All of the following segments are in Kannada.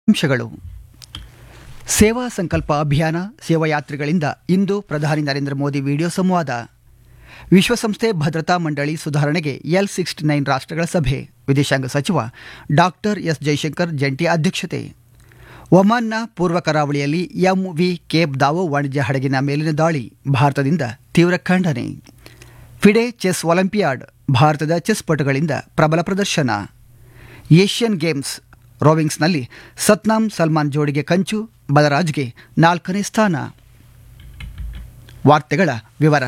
ಅಂಶಗಳು ಸೇವಾ ಸಂಕಲ್ಪ ಅಭಿಯಾನ ಸೇವಾಯಾತ್ರಿಗಳಿಂದ ಇಂದು ಪ್ರಧಾನಿ ನರೇಂದ್ರ ಮೋದಿ ವಿಡಿಯೋ ಸಂವಾದ ವಿಶ್ವಸಂಸ್ಥೆ ಭದ್ರತಾ ಮಂಡಳಿ ಸುಧಾರಣೆಗೆ ಎಲ್ ಸಿಕ್ಸ್ಟಿ ನೈನ್ ರಾಷ್ಟ್ರಗಳ ಸಭೆ ವಿದೇಶಾಂಗ ಸಚಿವ ಡಾಕ್ಟರ್ ಎಸ್ ಜೈಶಂಕರ್ ಜಂಟಿ ಅಧ್ಯಕ್ಷತೆ ಒಮಾನ್ನ ಪೂರ್ವ ಕರಾವಳಿಯಲ್ಲಿ ಎಂವಿ ಕೇಪ್ ದಾವೋ ವಾಣಿಜ್ಯ ಹಡಗಿನ ಮೇಲಿನ ದಾಳಿ ಭಾರತದಿಂದ ತೀವ್ರ ಖಂಡನೆ ಫಿಡೆ ಚೆಸ್ ಒಲಿಂಪಿಯಾಡ್ ಭಾರತದ ಚೆಸ್ ಪಟುಗಳಿಂದ ಪ್ರಬಲ ಪ್ರದರ್ಶನ ಏಷ್ಯನ್ ಗೇಮ್ಸ್ ರೋವಿಂಗ್ಸ್ನಲ್ಲಿ ಸತ್ನಾಮ್ ಸಲ್ಮಾನ್ ಜೋಡಿಗೆ ಕಂಚು ಬಲರಾಜ್ಗೆ ನಾಲ್ಕನೇ ಸ್ಥಾನ ವಾರ್ತೆಗಳ ವಿವರ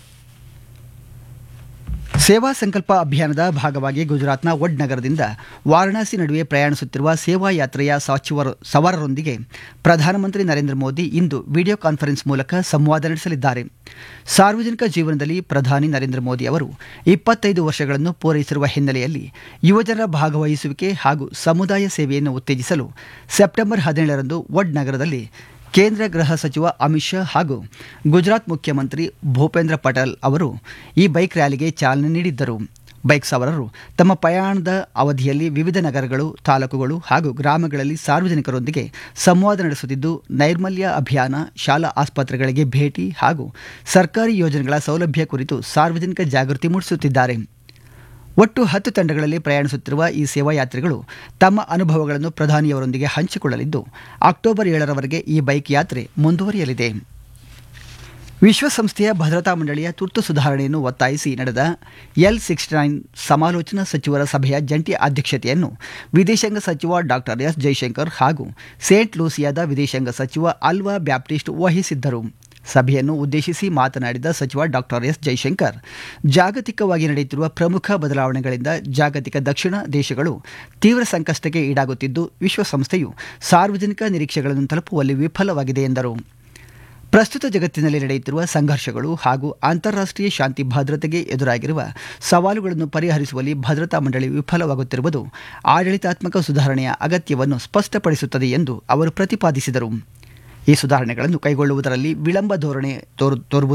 ಸೇವಾ ಸಂಕಲ್ಪ ಅಭಿಯಾನದ ಭಾಗವಾಗಿ ಗುಜರಾತ್ನ ವಡ್ ನಗರದಿಂದ ವಾರಣಾಸಿ ನಡುವೆ ಪ್ರಯಾಣಿಸುತ್ತಿರುವ ಸೇವಾ ಯಾತ್ರೆಯ ಸಚಿವರು ಸವಾರರೊಂದಿಗೆ ಪ್ರಧಾನಮಂತ್ರಿ ನರೇಂದ್ರ ಮೋದಿ ಇಂದು ವಿಡಿಯೋ ಕಾನ್ಫರೆನ್ಸ್ ಮೂಲಕ ಸಂವಾದ ನಡೆಸಲಿದ್ದಾರೆ ಸಾರ್ವಜನಿಕ ಜೀವನದಲ್ಲಿ ಪ್ರಧಾನಿ ನರೇಂದ್ರ ಮೋದಿ ಅವರು ಇಪ್ಪತ್ತೈದು ವರ್ಷಗಳನ್ನು ಪೂರೈಸಿರುವ ಹಿನ್ನೆಲೆಯಲ್ಲಿ ಯುವಜನರ ಭಾಗವಹಿಸುವಿಕೆ ಹಾಗೂ ಸಮುದಾಯ ಸೇವೆಯನ್ನು ಉತ್ತೇಜಿಸಲು ಸೆಪ್ಟೆಂಬರ್ ಹದಿನೇಳರಂದು ವಡ್ ನಗರದಲ್ಲಿ ಕೇಂದ್ರ ಗೃಹ ಸಚಿವ ಅಮಿತ್ ಶಾ ಹಾಗೂ ಗುಜರಾತ್ ಮುಖ್ಯಮಂತ್ರಿ ಭೂಪೇಂದ್ರ ಪಟೇಲ್ ಅವರು ಈ ಬೈಕ್ ರ್ಯಾಲಿಗೆ ಚಾಲನೆ ನೀಡಿದ್ದರು ಬೈಕ್ ಸವಾರರು ತಮ್ಮ ಪ್ರಯಾಣದ ಅವಧಿಯಲ್ಲಿ ವಿವಿಧ ನಗರಗಳು ತಾಲೂಕುಗಳು ಹಾಗೂ ಗ್ರಾಮಗಳಲ್ಲಿ ಸಾರ್ವಜನಿಕರೊಂದಿಗೆ ಸಂವಾದ ನಡೆಸುತ್ತಿದ್ದು ನೈರ್ಮಲ್ಯ ಅಭಿಯಾನ ಶಾಲಾ ಆಸ್ಪತ್ರೆಗಳಿಗೆ ಭೇಟಿ ಹಾಗೂ ಸರ್ಕಾರಿ ಯೋಜನೆಗಳ ಸೌಲಭ್ಯ ಕುರಿತು ಸಾರ್ವಜನಿಕ ಜಾಗೃತಿ ಮೂಡಿಸುತ್ತಿದ್ದಾರೆ ಒಟ್ಟು ಹತ್ತು ತಂಡಗಳಲ್ಲಿ ಪ್ರಯಾಣಿಸುತ್ತಿರುವ ಈ ಸೇವಾಯಾತ್ರಿಗಳು ತಮ್ಮ ಅನುಭವಗಳನ್ನು ಪ್ರಧಾನಿಯವರೊಂದಿಗೆ ಹಂಚಿಕೊಳ್ಳಲಿದ್ದು ಅಕ್ಟೋಬರ್ ಏಳರವರೆಗೆ ಈ ಬೈಕ್ ಯಾತ್ರೆ ಮುಂದುವರಿಯಲಿದೆ ವಿಶ್ವಸಂಸ್ಥೆಯ ಭದ್ರತಾ ಮಂಡಳಿಯ ತುರ್ತು ಸುಧಾರಣೆಯನ್ನು ಒತ್ತಾಯಿಸಿ ನಡೆದ ಎಲ್ ಸಿಕ್ಸ್ಟಿ ನೈನ್ ಸಮಾಲೋಚನಾ ಸಚಿವರ ಸಭೆಯ ಜಂಟಿ ಅಧ್ಯಕ್ಷತೆಯನ್ನು ವಿದೇಶಾಂಗ ಸಚಿವ ಡಾಕ್ಟರ್ ಎಸ್ ಜೈಶಂಕರ್ ಹಾಗೂ ಸೇಂಟ್ ಲೂಸಿಯಾದ ವಿದೇಶಾಂಗ ಸಚಿವ ಅಲ್ವಾ ಬ್ಯಾಪ್ಟಿಸ್ಟ್ ವಹಿಸಿದ್ದರು ಸಭೆಯನ್ನು ಉದ್ದೇಶಿಸಿ ಮಾತನಾಡಿದ ಸಚಿವ ಡಾಕ್ಟರ್ ಎಸ್ ಜೈಶಂಕರ್ ಜಾಗತಿಕವಾಗಿ ನಡೆಯುತ್ತಿರುವ ಪ್ರಮುಖ ಬದಲಾವಣೆಗಳಿಂದ ಜಾಗತಿಕ ದಕ್ಷಿಣ ದೇಶಗಳು ತೀವ್ರ ಸಂಕಷ್ಟಕ್ಕೆ ಈಡಾಗುತ್ತಿದ್ದು ವಿಶ್ವಸಂಸ್ಥೆಯು ಸಾರ್ವಜನಿಕ ನಿರೀಕ್ಷೆಗಳನ್ನು ತಲುಪುವಲ್ಲಿ ವಿಫಲವಾಗಿದೆ ಎಂದರು ಪ್ರಸ್ತುತ ಜಗತ್ತಿನಲ್ಲಿ ನಡೆಯುತ್ತಿರುವ ಸಂಘರ್ಷಗಳು ಹಾಗೂ ಅಂತಾರಾಷ್ಟ್ರೀಯ ಶಾಂತಿ ಭದ್ರತೆಗೆ ಎದುರಾಗಿರುವ ಸವಾಲುಗಳನ್ನು ಪರಿಹರಿಸುವಲ್ಲಿ ಭದ್ರತಾ ಮಂಡಳಿ ವಿಫಲವಾಗುತ್ತಿರುವುದು ಆಡಳಿತಾತ್ಮಕ ಸುಧಾರಣೆಯ ಅಗತ್ಯವನ್ನು ಸ್ಪಷ್ಟಪಡಿಸುತ್ತದೆ ಎಂದು ಅವರು ಪ್ರತಿಪಾದಿಸಿದರು ಈ ಸುಧಾರಣೆಗಳನ್ನು ಕೈಗೊಳ್ಳುವುದರಲ್ಲಿ ವಿಳಂಬ ಧೋರಣೆ ತೋರು ತೋರುವುದು